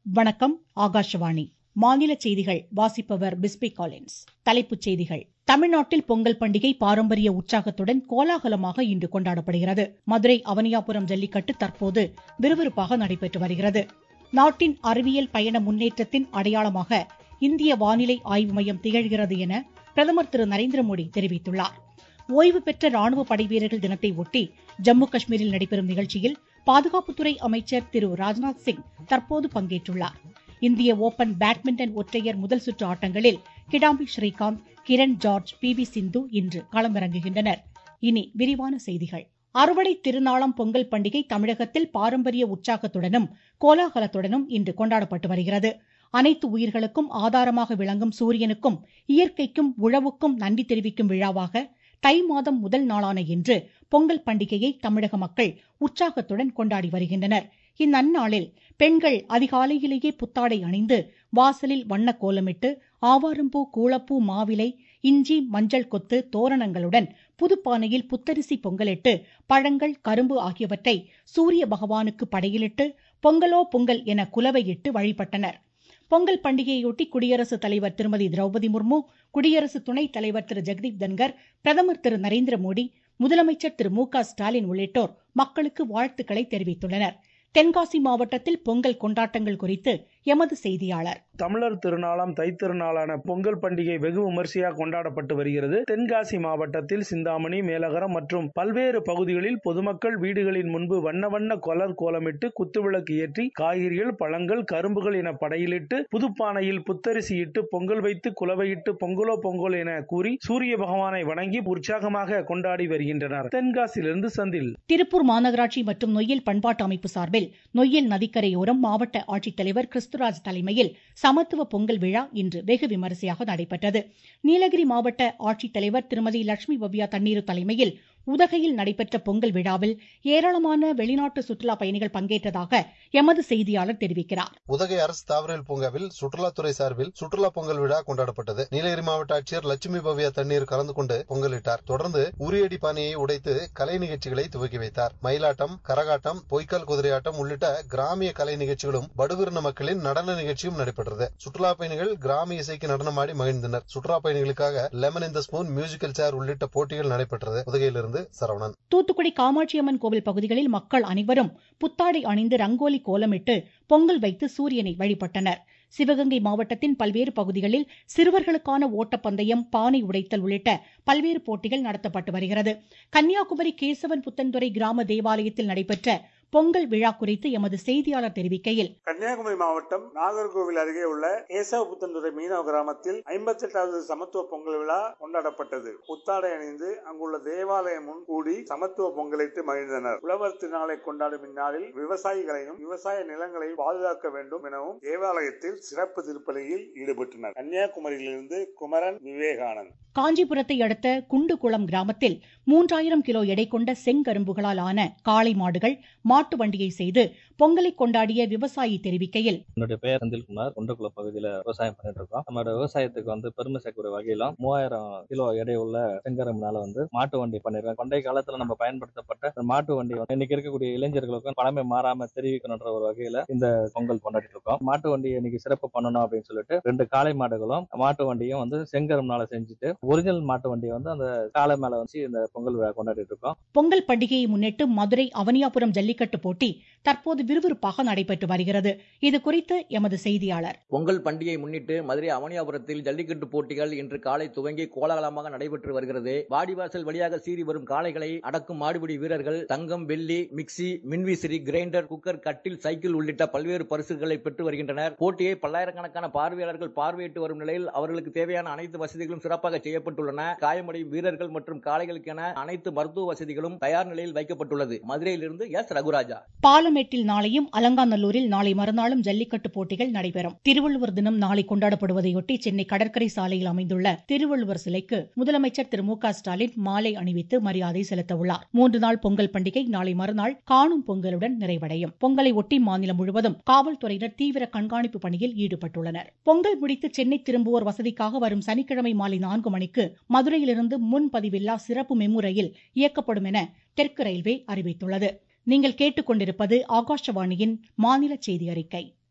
வணக்கம் ஆகாஷவாணி மாநில செய்திகள் வாசிப்பவர் பிஸ்பி காலின்ஸ் தலைப்புச் செய்திகள் தமிழ்நாட்டில் பொங்கல் பண்டிகை பாரம்பரிய உற்சாகத்துடன் கோலாகலமாக இன்று கொண்டாடப்படுகிறது மதுரை அவனியாபுரம் ஜல்லிக்கட்டு தற்போது விறுவிறுப்பாக நடைபெற்று வருகிறது நாட்டின் அறிவியல் பயண முன்னேற்றத்தின் அடையாளமாக இந்திய வானிலை ஆய்வு மையம் திகழ்கிறது என பிரதமர் திரு நரேந்திர மோடி தெரிவித்துள்ளார் ஓய்வு பெற்ற ராணுவ படைவீரர்கள் தினத்தை ஒட்டி ஜம்மு காஷ்மீரில் நடைபெறும் நிகழ்ச்சியில் பாதுகாப்புத்துறை அமைச்சர் திரு ராஜ்நாத் சிங் தற்போது பங்கேற்றுள்ளார் இந்திய ஓபன் பேட்மிண்டன் ஒற்றையர் முதல் சுற்று ஆட்டங்களில் Kidambi Srikanth Kiran George P V Sindhu இன்று களமிறங்குகின்றனர் இனி விரிவான செய்திகள் அறுவடை திருநாளாம் பொங்கல் பண்டிகை தமிழகத்தில் பாரம்பரிய உற்சாகத்துடனும் கோலாகலத்துடனும் இன்று கொண்டாடப்பட்டு வருகிறது அனைத்து உயிர்களுக்கும் ஆதாரமாக விளங்கும் சூரியனுக்கும் இயற்கைக்கும் உழவுக்கும் நன்றி தெரிவிக்கும் விழாவாக தை மாதம் முதல் நாளான இன்று பொங்கல் பண்டிகையை தமிழக மக்கள் உற்சாகத்துடன் கொண்டாடி வருகின்றனர் இந்நன்னாளில் பெண்கள் அதிகாலையிலேயே புத்தாடை அணிந்து வாசலில் வண்ண கோலமிட்டு ஆவாரம்பூ கூளப்பூ மாவிலை இஞ்சி மஞ்சள் கொத்து தோரணங்களுடன் புதுப்பானையில் புத்தரிசி பொங்கலிட்டு பழங்கள் கரும்பு ஆகியவற்றை சூரிய பகவானுக்கு படையிலிட்டு பொங்கலோ பொங்கல் என குலவையிட்டு வழிபட்டனர் பொங்கல் பண்டிகையொட்டி குடியரசுத் தலைவர் திருமதி திரௌபதி முர்மு குடியரசு துணைத் தலைவர் திரு ஜெகதீப் தன்கர் பிரதமர் திரு நரேந்திர மோடி முதலமைச்சர் திரு மு க ஸ்டாலின் உள்ளிட்டோர் மக்களுக்கு வாழ்த்துக்களை தெரிவித்துள்ளனர் தென்காசி மாவட்டத்தில் பொங்கல் கொண்டாட்டங்கள் குறித்து எமது செய்தியாளர் தமிழர் திருநாளாம் தைத்திருநாளான பொங்கல் பண்டிகை வெகு விமர்சையாக கொண்டாடப்பட்டு வருகிறது தென்காசி மாவட்டத்தில் சிந்தாமணி மேலகரம் மற்றும் பல்வேறு பகுதிகளில் பொதுமக்கள் வீடுகளின் முன்பு வண்ண வண்ண கொலர் கோலமிட்டு குத்துவிளக்கு ஏற்றி காய்கறிகள் பழங்கள் கரும்புகள் என படையிலிட்டு புதுப்பானையில் புத்தரிசியிட்டு பொங்கல் வைத்து குலவையிட்டு பொங்கலோ பொங்கல் என கூறி சூரிய பகவானை வணங்கி உற்சாகமாக கொண்டாடி வருகின்றனர் தென்காசியிலிருந்து செந்தில் திருப்பூர் மாநகராட்சி மற்றும் நொய்யல் பண்பாட்டு அமைப்பு சார்பில் நொய்யல் நதிக்கரையோரம் மாவட்ட ஆட்சித்தலைவர் கிறிஸ்துராஜ் தலைமையில் சமத்துவ பொங்கல் விழா இன்று வெகு விமரிசையாக நடைபெற்றது நீலகிரி மாவட்ட ஆட்சித்தலைவர் திருமதி லட்சுமி பவ்யா தண்ணீரு தலைமையில் உதகையில் நடைபெற்ற பொங்கல் விழாவில் ஏராளமான வெளிநாட்டு சுற்றுலா பயணிகள் பங்கேற்றதாக எமது செய்தியாளர் தெரிவிக்கிறார் உதகை அரசு தாவரவியல் பூங்காவில் சுற்றுலாத்துறை சார்பில் சுற்றுலா பொங்கல் விழா கொண்டாடப்பட்டது நீலகிரி மாவட்ட ஆட்சியர் லட்சுமி பவ்யா தண்ணீர் கலந்து கொண்டு பொங்கலிட்டார் தொடர்ந்து உரியடி பானையை உடைத்து கலை நிகழ்ச்சிகளை துவக்கி வைத்தார் மயிலாட்டம் கரகாட்டம் பொய்க்கால் குதிரையாட்டம் உள்ளிட்ட கிராமிய கலை நிகழ்ச்சிகளும் படுகுறின மக்களின் நடன நிகழ்ச்சியும் நடைபெற்றது சுற்றுலா பயணிகள் கிராமிய இசைக்கு நடனமாடி மகிழ்ந்தனர் சுற்றுலா பயணிகளுக்காக லெமன் இந்த ஸ்பூன் மியூசிக்கல் சேர் உள்ளிட்ட போட்டிகள் நடைபெற்றது உதகையிலிருந்து சரவணன் தூத்துக்குடி காமாட்சியம்மன் கோவில் பகுதிகளில் மக்கள் அனைவரும் புத்தாடை அணிந்து ரங்கோலி கோலமிட்டு பொங்கல் வைத்து சூரியனை வழிபட்டனர் சிவகங்கை மாவட்டத்தின் பல்வேறு பகுதிகளில் சிறுவர்களுக்கான ஓட்டப்பந்தயம் பானை உடைத்தல் உள்ளிட்ட பல்வேறு போட்டிகள் நடத்தப்பட்டு வருகிறது கன்னியாகுமரி கேசவன் புத்தன்துறை கிராம தேவாலயத்தில் நடைபெற்ற பொங்கல் விழா குறித்து எமது செய்தியாளர் தெரிவிக்கையில் கன்னியாகுமரி மாவட்டம் நாகர்கோவில் அருகே உள்ள கேசவ புத்தன்துறை மீனவ கிராமத்தில் ஐம்பத்தி எட்டாவது சமத்துவ பொங்கல் விழா கொண்டாடப்பட்டது புத்தாடை அணிந்து அங்குள்ள தேவாலயம் முன் கூடி சமத்துவ பொங்கலிட்டு மகிழ்ந்தனர் உழவர் திருநாளை கொண்டாடும் இந்நாளில் விவசாயிகளையும் விவசாய நிலங்களையும் பாதுகாக்க வேண்டும் எனவும் தேவாலயத்தில் சிறப்பு திருப்பலியில் ஈடுபட்டனர் கன்னியாகுமரியிலிருந்து குமரன் விவேகானந்த் காஞ்சிபுரத்தை அடுத்த குண்டுகுளம் கிராமத்தில் மூன்றாயிரம் கிலோ எடை கொண்ட செங்கரும்புகளால் ஆன காளை மாடுகள் மாட்டு வண்டியை செய்து பொங்கலை கொண்டாடிய விவசாயி தெரிவிக்கையில் என்னுடைய பெயர் செந்தில்குமார் குண்டக்குள பகுதியில விவசாயம் பண்ணிட்டு இருக்கோம் நம்மளோட விவசாயத்துக்கு வந்து பெருமை சேர்க்கிற வகையிலும் மூவாயிரம் கிலோ எடை உள்ள செங்கரும்புனால வந்து மாட்டு வண்டி பண்ணிருக்கோம் பண்டைய காலத்துல நம்ம பயன்படுத்தப்பட்ட மாட்டு வண்டி வந்து இன்னைக்கு இருக்கக்கூடிய இளைஞர்களுக்கும் பழமை மாறாம தெரிவிக்கணுன்ற ஒரு வகையில இந்த பொங்கல் கொண்டாடிட்டு இருக்கோம் மாட்டு வண்டி இன்னைக்கு சிறப்பு பண்ணணும் அப்படின்னு சொல்லிட்டு ரெண்டு காளை மாடுகளும் மாட்டு வண்டியும் வந்து செங்கரும்புனால செஞ்சுட்டு ஒரிஜினல் மாட்டு வண்டியை வந்து அந்த காளை மேல வச்சு இந்த பொங்கல் விழா கொண்டாடிட்டு இருக்கோம் பொங்கல் பண்டிகையை முன்னிட்டு மதுரை அவனியாபுரம் ஜல்லிக்கட்டு போட்டி தற்போது விறுவிறுப்பாக நடைபெற்று வருகிறது இது குறித்து எமது செய்தியாளர் பொங்கல் பண்டிகையை முன்னிட்டு மதுரை அவனியாபுரத்தில் ஜல்லிக்கட்டு போட்டிகள் இன்று காலை துவங்கி கோலாகலமாக நடைபெற்று வருகிறது வாடிவாசல் வழியாக சீறி வரும் காளைகளை அடக்கும் மாடுபிடி வீரர்கள் தங்கம் வெள்ளி மிக்சி மின்விசிறி கிரைண்டர் குக்கர் கட்டில் சைக்கிள் உள்ளிட்ட பல்வேறு பரிசுகளை பெற்று வருகின்றனர் போட்டியை பல்லாயிரக்கணக்கான பார்வையாளர்கள் பார்வையிட்டு வரும் நிலையில் அவர்களுக்கு தேவையான அனைத்து வசதிகளும் சிறப்பாக செய்யப்பட்டுள்ளன காயமடையும் வீரர்கள் மற்றும் காளைகளுக்கென அனைத்து மருத்துவ வசதிகளும் தயார் நிலையில் வைக்கப்பட்டுள்ளது மதுரையிலிருந்து எஸ் ரகுராஜா பாலமேட்டில் நாளையும் அலங்காநல்லூரில் நாளை மறுநாளும் ஜல்லிக்கட்டு போட்டிகள் நடைபெறும் திருவள்ளுவர் தினம் நாளை கொண்டாடப்படுவதையொட்டி சென்னை கடற்கரை சாலையில் அமைந்துள்ள திருவள்ளுவர் சிலைக்கு முதலமைச்சர் திரு மு க ஸ்டாலின் மாலை அணிவித்து மரியாதை செலுத்த உள்ளார் மூன்று நாள் பொங்கல் பண்டிகை நாளை மறுநாள் காணும் பொங்கலுடன் நிறைவடையும் பொங்கலை ஒட்டி மாநிலம் முழுவதும் காவல்துறையினர் தீவிர கண்காணிப்பு பணியில் ஈடுபட்டுள்ளனர் பொங்கல் முடித்து சென்னை திரும்புவோர் வசதிக்காக வரும் சனிக்கிழமை மாலை நான்கு மணிக்கு மதுரையிலிருந்து முன்பதிவில்லா சிறப்பு மெமு ரயில் இயக்கப்படும் என தெற்கு ரயில்வே அறிவித்துள்ளது நீங்கள் கேட்டுக்கொண்டிருப்பது ஆகாஷவாணியின் மாநில செய்தி அறிக்கை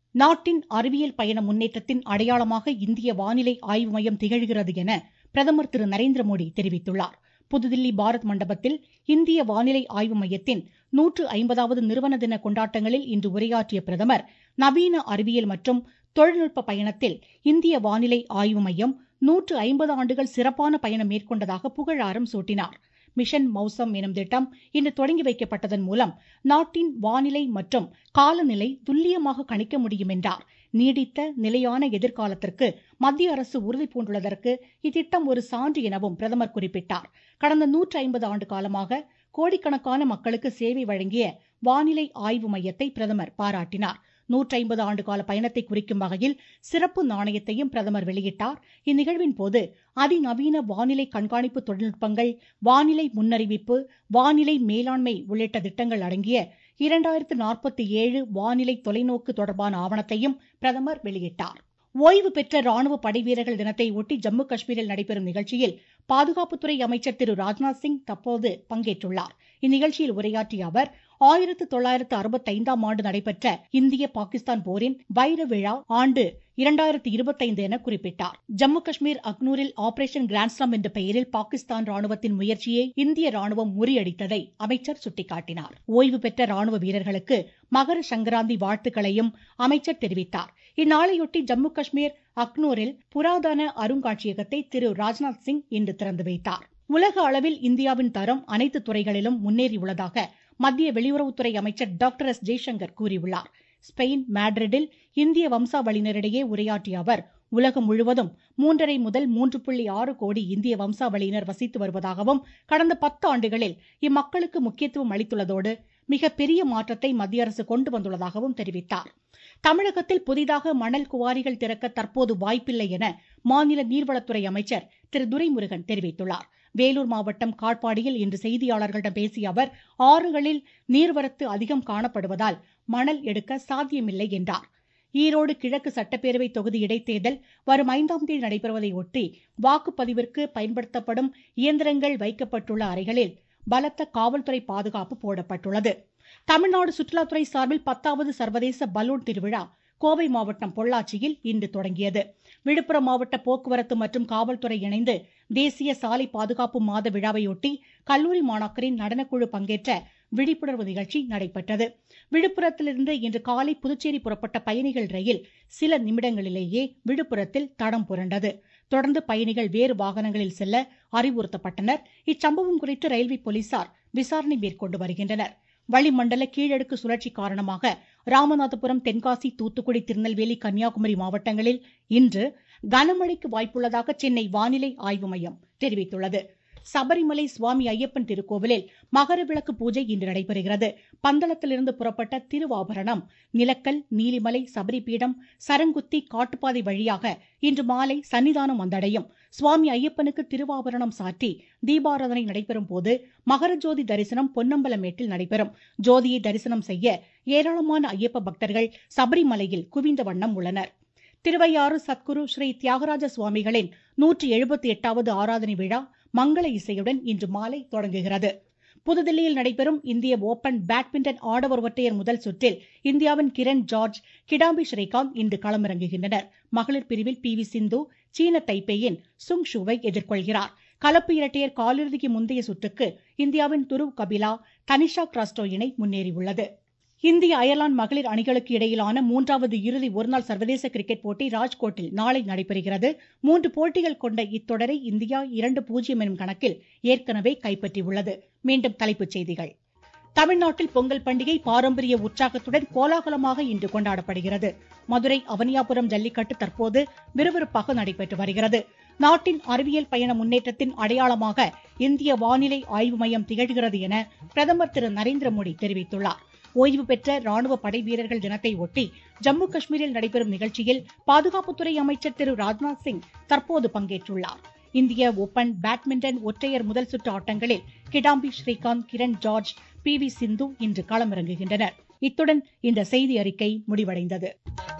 நாட்டின் அறிவியல் பயண முன்னேற்றத்தின் அடையாளமாக இந்திய வானிலை ஆய்வு மையம் திகழ்கிறது என பிரதமர் திரு நரேந்திர மோடி தெரிவித்துள்ளார் புதுதில்லி பாரத் மண்டபத்தில் இந்திய வானிலை ஆய்வு மையத்தின் நூற்று ஐம்பதாவது நிறுவன தின கொண்டாட்டங்களில் இன்று உரையாற்றிய பிரதமர் நவீன அறிவியல் மற்றும் தொழில்நுட்ப பயணத்தில் இந்திய வானிலை ஆய்வு மையம் நூற்று ஐம்பது ஆண்டுகள் சிறப்பான பயணம் மேற்கொண்டதாக புகழாரம் சூட்டினார் மிஷன் மௌசம் எனும் திட்டம் இன்று தொடங்கி வைக்கப்பட்டதன் மூலம் நாட்டின் வானிலை மற்றும் காலநிலை துல்லியமாக கணிக்க முடியும் என்றார் நீடித்த நிலையான எதிர்காலத்திற்கு மத்திய அரசு உறுதி பூண்டுள்ளதற்கு இத்திட்டம் ஒரு சான்று எனவும் பிரதமர் குறிப்பிட்டார் கடந்த நூற்றி ஐம்பது ஆண்டு காலமாக கோடிக்கணக்கான மக்களுக்கு சேவை வழங்கிய வானிலை ஆய்வு மையத்தை பிரதமர் பாராட்டினார் நூற்றி ஐம்பது ஆண்டு கால பயணத்தை குறிக்கும் வகையில் சிறப்பு நாணயத்தையும் பிரதமர் வெளியிட்டார் இந்நிகழ்வின் போது அதிநவீன வானிலை கண்காணிப்பு தொழில்நுட்பங்கள் வானிலை முன்னறிவிப்பு வானிலை மேலாண்மை உள்ளிட்ட திட்டங்கள் அடங்கிய இரண்டாயிரத்து நாற்பத்தி ஏழு வானிலை தொலைநோக்கு தொடர்பான ஆவணத்தையும் பிரதமர் வெளியிட்டார் ஓய்வு பெற்ற ராணுவ படைவீரர்கள் தினத்தை ஒட்டி ஜம்மு காஷ்மீரில் நடைபெறும் நிகழ்ச்சியில் பாதுகாப்புத்துறை அமைச்சர் திரு ராஜ்நாத் சிங் தற்போது பங்கேற்றுள்ளார் இந்நிகழ்ச்சியில் உரையாற்றிய அவர் ஆயிரத்து தொள்ளாயிரத்து அறுபத்தைந்தாம் ஆண்டு நடைபெற்ற இந்திய பாகிஸ்தான் போரின் வைர விழா ஆண்டு இரண்டாயிரத்து இருபத்தைந்து என குறிப்பிட்டார் ஜம்மு காஷ்மீர் அக்னூரில் ஆபரேஷன் கிராண்ட்ஸ்லாம் என்ற பெயரில் பாகிஸ்தான் ராணுவத்தின் முயற்சியை இந்திய ராணுவம் முறியடித்ததை அமைச்சர் சுட்டிக்காட்டினார் ஓய்வு பெற்ற ராணுவ வீரர்களுக்கு மகர சங்கராந்தி வாழ்த்துக்களையும் அமைச்சர் தெரிவித்தார் இந்நாளையொட்டி ஜம்மு காஷ்மீர் அக்னூரில் புராதன அருங்காட்சியகத்தை திரு ராஜ்நாத் சிங் இன்று திறந்து வைத்தார் உலக அளவில் இந்தியாவின் தரம் அனைத்து துறைகளிலும் முன்னேறியுள்ளதாக மத்திய வெளியுறவுத்துறை அமைச்சர் டாக்டர் எஸ் ஜெய்சங்கர் கூறியுள்ளார் ஸ்பெயின் மேட்ரிடில் இந்திய வம்சாவளியினரிடையே உரையாற்றிய அவர் உலகம் முழுவதும் மூன்றரை முதல் மூன்று புள்ளி ஆறு கோடி இந்திய வம்சாவளியினர் வசித்து வருவதாகவும் கடந்த பத்து ஆண்டுகளில் இம்மக்களுக்கு முக்கியத்துவம் அளித்துள்ளதோடு மிக பெரிய மாற்றத்தை மத்திய அரசு கொண்டு வந்துள்ளதாகவும் தெரிவித்தார் தமிழகத்தில் புதிதாக மணல் குவாரிகள் திறக்க தற்போது வாய்ப்பில்லை என மாநில நீர்வளத்துறை அமைச்சர் திரு துரைமுருகன் தெரிவித்துள்ளார் வேலூர் மாவட்டம் காட்பாடியில் இன்று செய்தியாளர்களிடம் பேசிய அவர் ஆறுகளில் நீர்வரத்து அதிகம் காணப்படுவதால் மணல் எடுக்க சாத்தியமில்லை என்றார் ஈரோடு கிழக்கு சட்டப்பேரவை தொகுதி இடைத்தேர்தல் வரும் ஐந்தாம் தேதி நடைபெறுவதை ஒட்டி வாக்குப்பதிவிற்கு பயன்படுத்தப்படும் இயந்திரங்கள் வைக்கப்பட்டுள்ள அறைகளில் பலத்த காவல்துறை பாதுகாப்பு போடப்பட்டுள்ளது தமிழ்நாடு சுற்றுலாத்துறை சார்பில் பத்தாவது சர்வதேச பலூன் திருவிழா கோவை மாவட்டம் பொள்ளாச்சியில் இன்று தொடங்கியது விழுப்புரம் மாவட்ட போக்குவரத்து மற்றும் காவல்துறை இணைந்து தேசிய சாலை பாதுகாப்பு மாத விழாவையொட்டி கல்லூரி மாணாக்கரின் நடனக்குழு பங்கேற்ற விழிப்புணர்வு நிகழ்ச்சி நடைபெற்றது விழுப்புரத்திலிருந்து இன்று காலை புதுச்சேரி புறப்பட்ட பயணிகள் ரயில் சில நிமிடங்களிலேயே விழுப்புரத்தில் தடம் புரண்டது தொடர்ந்து பயணிகள் வேறு வாகனங்களில் செல்ல அறிவுறுத்தப்பட்டனர் இச்சம்பவம் குறித்து ரயில்வே போலீசார் விசாரணை மேற்கொண்டு வருகின்றனர் வளிமண்டல கீழடுக்கு சுழற்சி காரணமாக ராமநாதபுரம் தென்காசி தூத்துக்குடி திருநெல்வேலி கன்னியாகுமரி மாவட்டங்களில் இன்று கனமழைக்கு வாய்ப்புள்ளதாக சென்னை வானிலை ஆய்வு மையம் தெரிவித்துள்ளது சபரிமலை சுவாமி ஐயப்பன் திருக்கோவிலில் மகர விளக்கு பூஜை இன்று நடைபெறுகிறது பந்தளத்திலிருந்து புறப்பட்ட திருவாபரணம் நிலக்கல் நீலிமலை சபரிபீடம் சரங்குத்தி காட்டுப்பாதை வழியாக இன்று மாலை சன்னிதானம் வந்தடையும் சுவாமி ஐயப்பனுக்கு திருவாபரணம் சாற்றி தீபாராதனை நடைபெறும் போது மகர ஜோதி தரிசனம் பொன்னம்பலமேட்டில் நடைபெறும் ஜோதியை தரிசனம் செய்ய ஏராளமான ஐயப்ப பக்தர்கள் சபரிமலையில் குவிந்த வண்ணம் உள்ளனர் திருவையாறு சத்குரு ஸ்ரீ தியாகராஜ சுவாமிகளின் நூற்றி எழுபத்தி எட்டாவது ஆராதனை விழா மங்கள இசையுடன் இன்று மாலை தொடங்குகிறது புதுதில்லியில் நடைபெறும் இந்திய ஓபன் பேட்மிண்டன் ஆடவர் ஒற்றையர் முதல் சுற்றில் இந்தியாவின் கிரண் ஜார்ஜ் கிடாம்பி ஸ்ரீகாந்த் இன்று களமிறங்குகின்றனர் மகளிர் பிரிவில் பி வி சிந்து சீன தைப்பேயின் சுங் ஷூவை எதிர்கொள்கிறார் கலப்பு இரட்டையர் காலிறுதிக்கு முந்தைய சுற்றுக்கு இந்தியாவின் துருவ் கபிலா தனிஷா கிராஸ்டோ இணை முன்னேறியுள்ளது இந்திய அயர்லாந்து மகளிர் அணிகளுக்கு இடையிலான மூன்றாவது இறுதி ஒருநாள் சர்வதேச கிரிக்கெட் போட்டி ராஜ்கோட்டில் நாளை நடைபெறுகிறது மூன்று போட்டிகள் கொண்ட இத்தொடரை இந்தியா இரண்டு பூஜ்ஜியம் எனும் கணக்கில் ஏற்கனவே கைப்பற்றியுள்ளது மீண்டும் தலைப்புச் செய்திகள் தமிழ்நாட்டில் பொங்கல் பண்டிகை பாரம்பரிய உற்சாகத்துடன் கோலாகலமாக இன்று கொண்டாடப்படுகிறது மதுரை அவனியாபுரம் ஜல்லிக்கட்டு தற்போது விறுவிறுப்பாக நடைபெற்று வருகிறது நாட்டின் அறிவியல் பயண முன்னேற்றத்தின் அடையாளமாக இந்திய வானிலை ஆய்வு மையம் திகழ்கிறது என பிரதமர் திரு நரேந்திர மோடி தெரிவித்துள்ளார் ஓய்வு பெற்ற ராணுவ படை வீரர்கள் தினத்தை ஒட்டி ஜம்மு காஷ்மீரில் நடைபெறும் நிகழ்ச்சியில் பாதுகாப்புத்துறை அமைச்சர் திரு ராஜ்நாத் சிங் தற்போது பங்கேற்றுள்ளார் இந்திய ஓபன் பேட்மிண்டன் ஒற்றையர் முதல் சுற்று ஆட்டங்களில் Kidambi Srikanth Kiran George P V Sindhu இன்று களமிறங்குகின்றனர் இத்துடன் இந்த செய்தி அறிக்கை முடிவடைந்தது